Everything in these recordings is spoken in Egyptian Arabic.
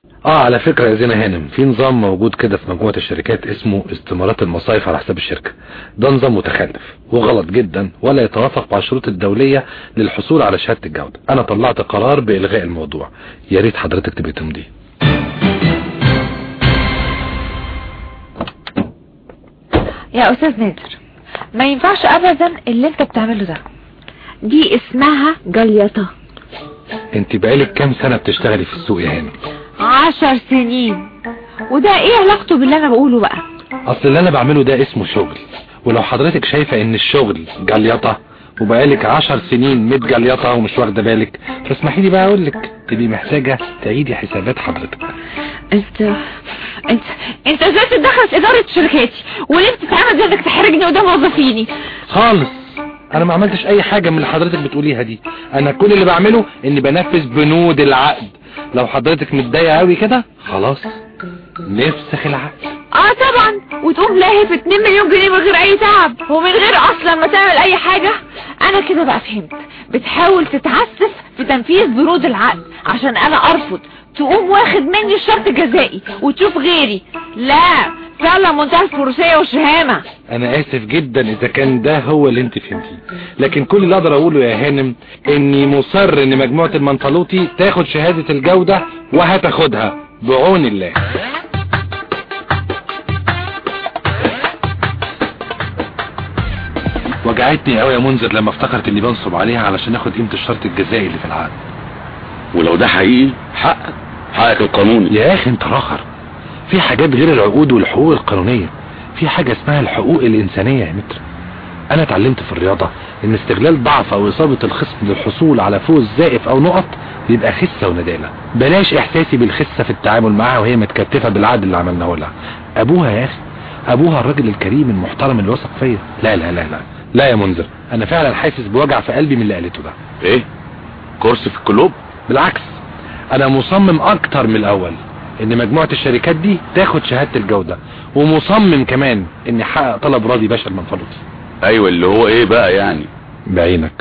اه على فكرة يا زينة هانم في نظام موجود كده في مجموعة الشركات اسمه استمارات المصايف على حساب الشركة ده نظام متخلف وغلط جدا ولا يتوافق مع الشروط الدولية للحصول على شهادة الجودة انا طلعت قرار بإلغاء الموضوع يا ريت حضرتك تبقى تمضيه يا استاذ نادر ما ينفعش ابدا اللي انت بتعمله ده دي اسمها جليطة انت بقالك كام سنة بتشتغلي في السوق يا هانم عشر سنين وده ايه علاقته باللي انا بقوله بقى اصل اللي انا بعمله ده اسمه شغل ولو حضرتك شايفة ان الشغل جليطة وبقالك عشر سنين متجليطة ومش واخدة بالك فاسمحي لي بقى اقول لك تبقي محتاجة تعيدي حسابات حضرتك انت انت انت ازاي تتدخل في ادارة شركاتي وليه بتتعمل زي انك تحرجني قدام موظفيني خالص انا ما عملتش اي حاجة من اللي حضرتك بتقوليها دي انا كل اللي بعمله اني بنفذ بنود العقد لو حضرتك متضايقة قوي كده خلاص نفسخ العقد اه طبعا وتقوم لاهي في 2 مليون جنيه من غير اي تعب ومن غير اصلا ما تعمل اي حاجة انا كده بقى فهمت بتحاول تتعسف في تنفيذ بنود العقد عشان انا ارفض تقوم واخد مني الشرط الجزائي وتشوف غيري لا فعلا منتهى الفروسية والشهامة انا اسف جدا اذا كان ده هو اللي انت فهمتيه لكن كل اللي اقدر اقوله يا هانم اني مصر ان مجموعة المنطلوطي تاخد شهادة الجودة وهتاخدها بعون الله وجعتني قوي يا منذر لما افتكرت اني بنصب عليها علشان اخد قيمة الشرط الجزائي اللي في العقد ولو ده حقيقي حقك حقك القانوني يا اخي انت راخر في حاجات غير العقود والحقوق القانونية في حاجة اسمها الحقوق الانسانية يا متر انا اتعلمت في الرياضة ان استغلال ضعف او اصابة الخصم للحصول على فوز زائف او نقط بيبقى خسة وندالة بلاش احساسي بالخسة في التعامل معاها وهي متكتفة بالعقد اللي عملناه لها ابوها يا اخي ابوها الراجل الكريم المحترم اللي وثق فيا لا لا لا لا لا يا منذر انا فعلا حاسس بوجع في قلبي من اللي قالته ده ايه كورس في الكلوب بالعكس انا مصمم اكتر من الاول ان مجموعة الشركات دي تاخد شهادة الجودة ومصمم كمان ان يحقق طلب راضي باشا المنفلوطي ايوه اللي هو ايه بقى يعني بعينك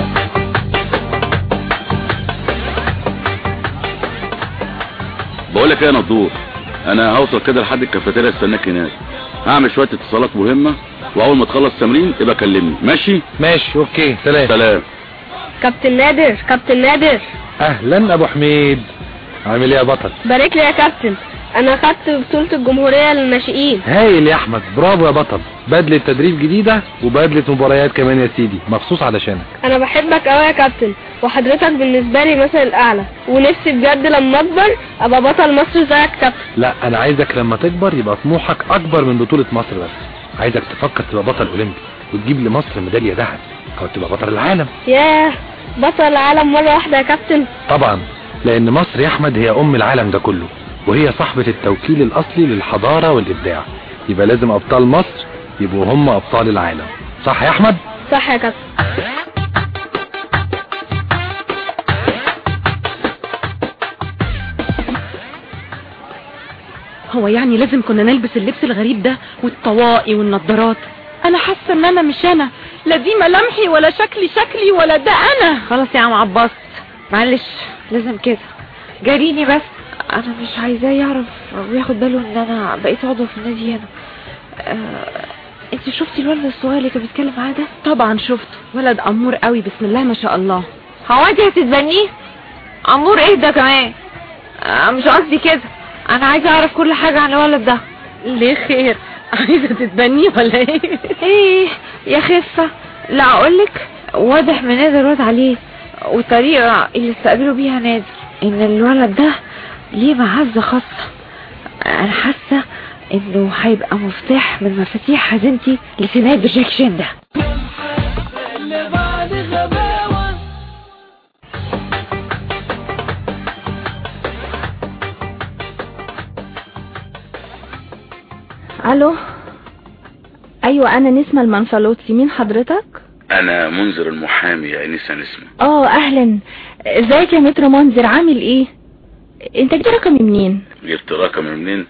بقول لك ايه يا نضور انا هوصل كده لحد الكافيتيريا استناك هناك هعمل شويه اتصالات مهمه واول ما تخلص تمرين ابقى كلمني ماشي ماشي اوكي سلام سلام كابتن نادر كابتن نادر اهلا ابو حميد عامل ايه يا بطل بارك لي يا كابتن انا خدت بطولة الجمهورية للناشئين هايل يا احمد برافو يا بطل بدلة تدريب جديدة وبدلة مباريات كمان يا سيدي مخصوص علشانك انا بحبك قوي يا كابتن وحضرتك بالنسبة لي مثل الاعلى ونفسي بجد لما اكبر ابقى بطل مصر زيك كابتن لا انا عايزك لما تكبر يبقى طموحك اكبر من بطولة مصر بس عايزك تفكر تبقى بطل اولمبي وتجيب لمصر ميدالية ذهب او تبقى بطل العالم ياه بطل العالم مرة واحدة يا كابتن طبعا لان مصر يا احمد هي ام العالم ده كله وهي صاحبة التوكيل الاصلي للحضارة والابداع يبقى لازم ابطال مصر يبقوا هم ابطال العالم صح يا احمد صح يا كابتن هو يعني لازم كنا نلبس اللبس الغريب ده والطواقي والنضارات انا حاسه ان انا مش انا لا دي ملامحي ولا شكلي شكلي ولا ده انا خلاص يا عم عباس معلش لازم كده جاريني بس انا مش عايزاه يعرف وياخد باله ان انا بقيت عضو في النادي هنا آه... انت شفتي الولد الصغير اللي كان بيتكلم معاه ده طبعا شفته ولد امور قوي بسم الله ما شاء الله هو انت هتتبنيه امور ايه ده كمان آه مش قصدي كده انا عايزه اعرف كل حاجه عن الولد ده ليه خير عايزه تتبنيه ولا ايه ايه يا خفه لا اقولك واضح من نادر الواد عليه والطريقه اللي استقبلوا بيها نادر ان الولد ده ليه معزه خاصه انا حاسه انه هيبقى مفتاح من مفاتيح خزينتي لسناد الريكشن ده الو ايوه انا نسمة المنفلوطي مين حضرتك انا منذر المحامي يا انسه نسمة اه اهلا ازيك يا متر منذر عامل ايه انت جبت رقمي منين جبت رقم منين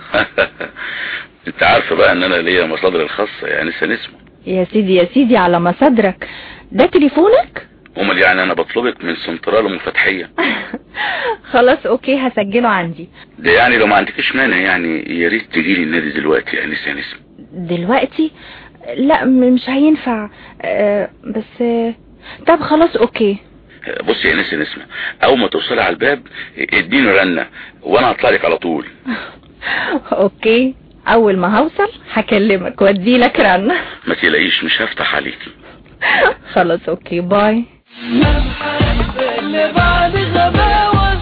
انت عارفه بقى ان انا ليا مصادر الخاصه يا انسه نسمة يا سيدي يا سيدي على مصادرك ده تليفونك امال يعني انا بطلبك من سنترال ام فتحيه خلاص اوكي هسجله عندي ده يعني لو ما عندكش مانع يعني يا ريت تجيلي النادي دلوقتي يا انسه يا نسمه دلوقتي لا م- مش هينفع آه، بس آه، طب خلاص اوكي بصي يا انسه نسمه اول ما توصلي على الباب اديني رنه وانا هطلع لك على طول اوكي اول ما هوصل هكلمك وادي لك رنة ما تقلقيش مش هفتح عليكي خلاص اوكي باي اللي بعد غباوة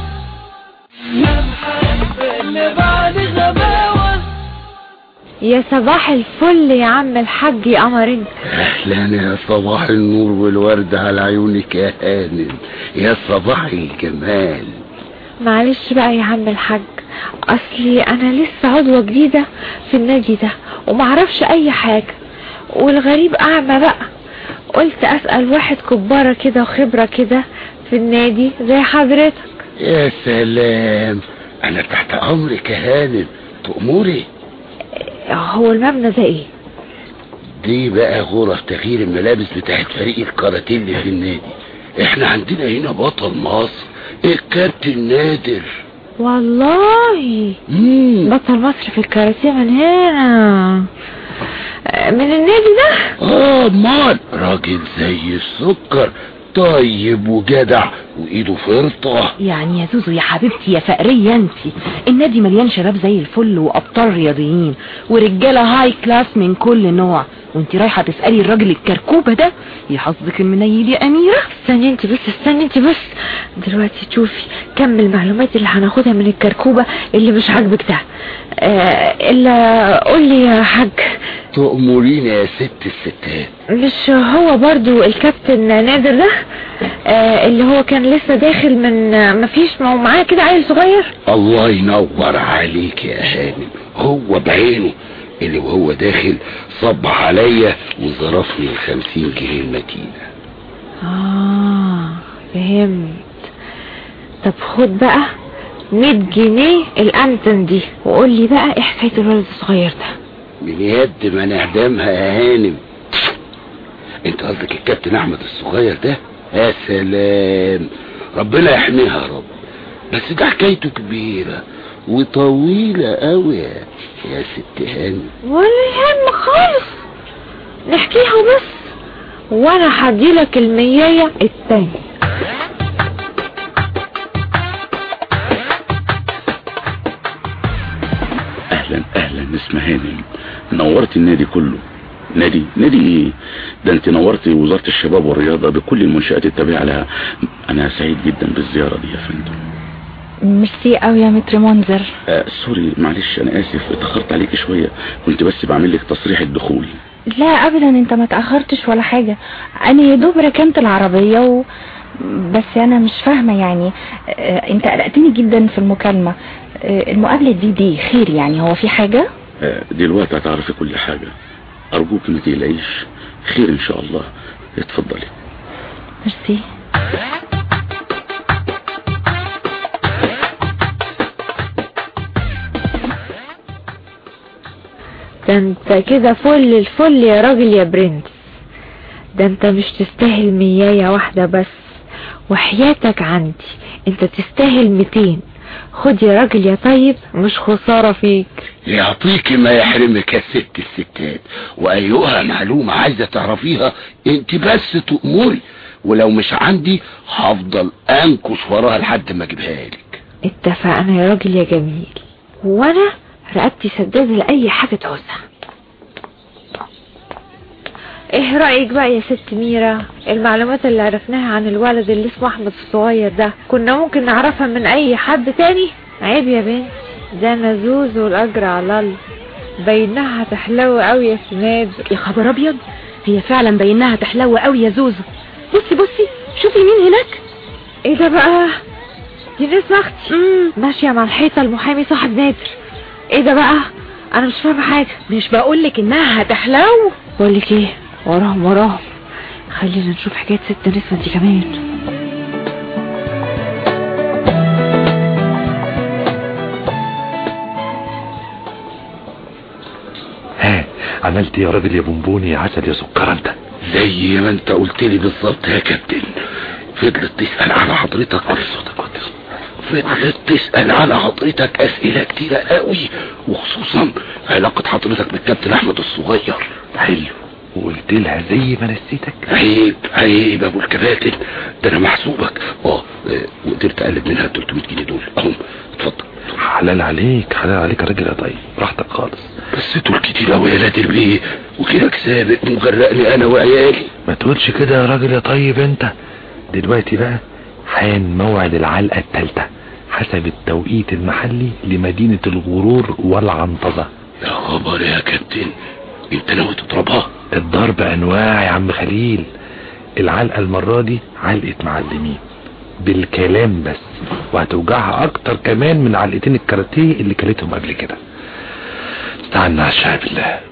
اللي بعد غباوة يا صباح الفل يا عم الحاج يا قمر انت اهلا يا صباح النور والورد على عيونك يا هانم يا صباح الجمال معلش بقى يا عم الحاج اصلي انا لسه عضوة جديدة في النادي ده ومعرفش اي حاجة والغريب اعمى بقى قلت اسأل واحد كبارة كده وخبرة كده في النادي زي حضرتك يا سلام انا تحت امرك يا هانم تأمري هو المبنى ده ايه دي بقى غرف تغيير الملابس بتاعت فريق الكاراتيه اللي في النادي احنا عندنا هنا بطل مصر الكابتن نادر والله مم. بطل مصر في الكاراتيه من هنا من النادي ده اه مال راجل زي السكر طيب وجدع وايده فرطة يعني يا زوزو يا حبيبتي يا فقرية انت النادي مليان شباب زي الفل وابطال رياضيين ورجالة هاي كلاس من كل نوع وانت رايحة تسألي الراجل الكركوبة ده يحظك المنيل يا اميرة استني انت بس استني انت بس دلوقتي تشوفي كم المعلومات اللي هناخدها من الكركوبة اللي مش عاجبك ده آه الا قول لي يا حاج تأمرين يا ست الستات مش هو برضو الكابتن نادر ده آه اللي هو كان لسه داخل من آه، مفيش ما هو معاه كده عيل صغير الله ينور عليك يا هانم هو بعينه اللي وهو داخل صبح عليا وظرفني الخمسين جنيه المتينة اه فهمت طب خد بقى 100 جنيه الانتن دي وقول لي بقى ايه حكايه الولد الصغير ده من يد ما نعدمها يا هانم انت قصدك الكابتن احمد الصغير ده يا سلام ربنا يحميها يا رب بس ده حكايته كبيرة وطويلة قوي يا يا ست هانم ولا يهم خالص نحكيها بس وانا هديلك المياية التاني اهلا اهلا نسمة هانم نورت النادي كله نادي نادي ايه ده انت نورت وزارة الشباب والرياضة بكل المنشآت التابعة لها انا سعيد جدا بالزيارة دي يا فندم ميرسي قوي يا متر منذر آه سوري معلش انا اسف اتأخرت عليك شوية كنت بس بعمل لك تصريح الدخول لا ابدا انت ما تاخرتش ولا حاجه انا يا دوب ركنت العربيه و... بس انا مش فاهمه يعني آه، انت قلقتني جدا في المكالمه آه، المقابله دي دي خير يعني هو في حاجه آه دلوقتي هتعرفي كل حاجة ارجوك ما تقلقيش خير ان شاء الله اتفضلي ميرسي ده انت كده فل الفل يا راجل يا برنس ده انت مش تستاهل مياية واحدة بس وحياتك عندي انت تستاهل ميتين خد يا راجل يا طيب مش خسارة فيك يعطيك ما يحرمك يا ست الستات وايها معلومة عايزة تعرفيها انت بس تأمري ولو مش عندي هفضل انكش وراها لحد ما اجيبها لك اتفقنا يا راجل يا جميل وانا رقبتي سدادة لأي حاجة تعوزها ايه رأيك بقى يا ست ميرا المعلومات اللي عرفناها عن الولد اللي اسمه احمد الصغير ده كنا ممكن نعرفها من اي حد تاني عيب يا بنت ده نزوز والاجر على الله بينها تحلو قوي يا سناد يا خبر ابيض هي فعلا بينها تحلو قوي يا زوزو بصي بصي شوفي مين هناك ايه ده بقى دي نسمة اختي ماشية مع الحيطة المحامي صاحب نادر ايه ده بقى انا مش فاهمة حاجة مش بقولك انها هتحلو بقولك ايه وراهم وراهم خلينا نشوف حكاية ست نسمة دي كمان ها عملت إيه يا راجل يا بونبوني يا عسل يا سكر انت زي ما انت قلت لي بالظبط يا كابتن فضلت تسأل على حضرتك فضلت تسأل على حضرتك اسئلة كتيرة قوي وخصوصا علاقة حضرتك بالكابتن احمد الصغير حلو وقلت لها زي ما نسيتك عيب عيب يا ابو الكباتن ده انا محسوبك اه آه، وقدرت اقلب منها 300 جنيه دول اهم اتفضل حلال عليك حلال عليك يا راجل يا طيب براحتك خالص بس دول كتير قوي يا نادر بيه وكده سابق مغرقني انا وعيالي ما تقولش كده يا راجل يا طيب انت دلوقتي بقى حان موعد العلقة التالتة حسب التوقيت المحلي لمدينة الغرور والعنطزة يا خبر يا كابتن انت ناوي تضربها الضرب انواع يا عم خليل العلقة المرة دي علقة معلمين بالكلام بس وهتوجعها اكتر كمان من علقتين الكاراتيه اللي كلتهم قبل كده استعنا على الشعب بالله